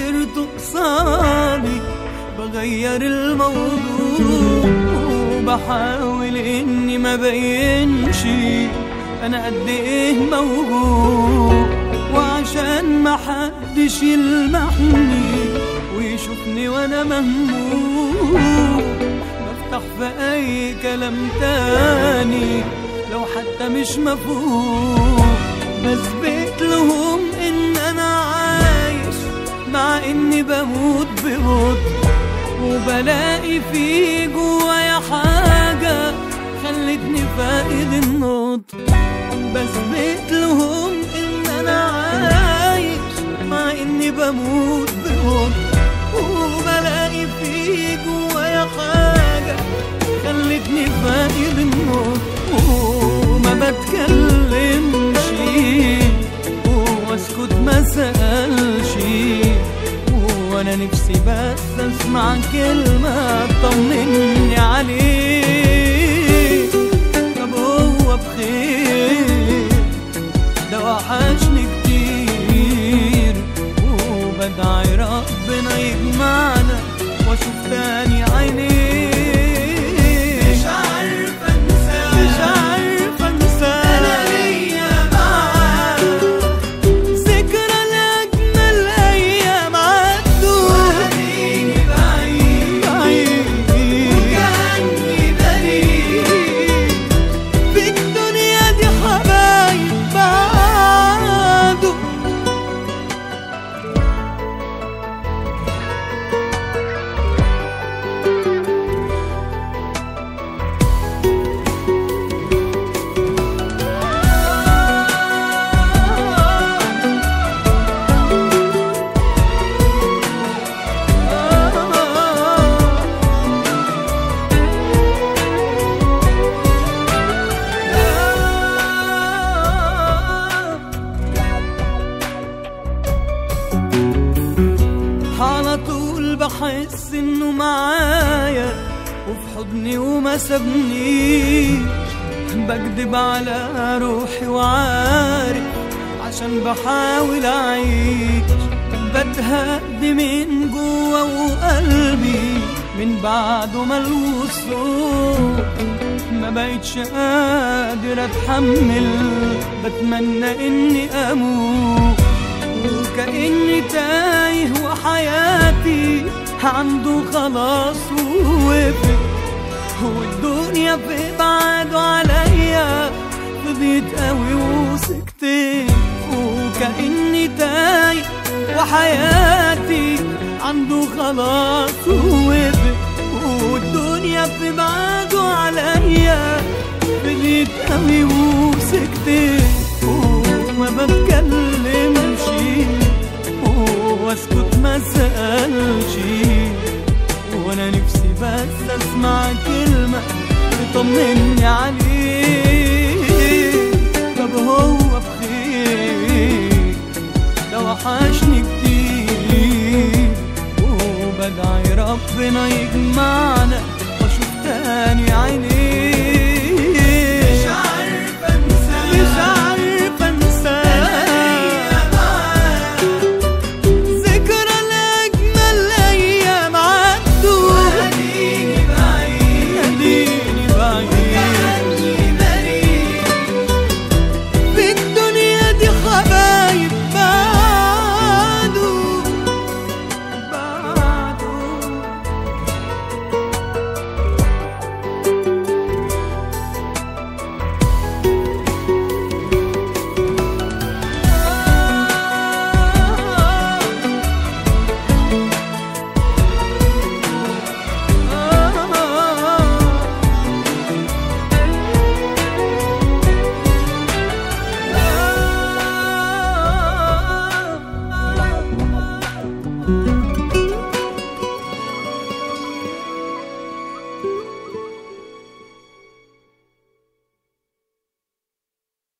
سيرته قصادي بغير الموضوع وبحاول اني ما بينش انا قد ايه موجوع وعشان ما حدش يلمحني ويشوفني وانا مهموم بفتح في اي كلام تاني لو حتى مش مفهوم بثبت لهم ان انا عايش مع اني بموت ببطء وبلاقي في جوايا حاجة خلتني فاقد النطق بثبت لهم ان انا عايش مع اني بموت ببطء وبلاقي في جوايا حاجة خلتني فاقد النطق وما بتكلمش واسكت ما سألش وانا نفسي بس اسمع كلمة تطمني عليه طب هو بخير ده وحشني كتير وبدعي ربنا يجمعنا واشوف تاني عينيه مش عارفة انساه مش عارفة انساه انا ليا معاه ذكرى لأجمل أيام عدوا وهديني بعيد بعيد وكأني بريء في الدنيا دي حبايب بعدوا على طول بحس انه معايا وفي حضني وما سابنيش بكدب على روحي وعارف عشان بحاول اعيش بتهد من جوا وقلبي من بعده ملوش صوت ما بقتش قادر اتحمل بتمنى اني اموت وكأني تايه وحياتي عنده خلاص ووقفت والدنيا في بعده عليا فضيت قوي وسكتت وكأني تايه وحياتي عنده خلاص ووقفت والدنيا في بعده عليا فضيت قوي وسكتت وما بتكلمش واسكت ما سألش وانا نفسي بس اسمع كلمة تطمني عليه طب هو بخير ده وحشني كتير وبدعي ربنا يجمعنا واشوف تاني عينيه مش عارفة انساه مش عارفة انساه ذكرى لأجمل أيام عدوا وهديني بعيد هديني بعيد في الدنيا دي حبايب بعدوا بعدوا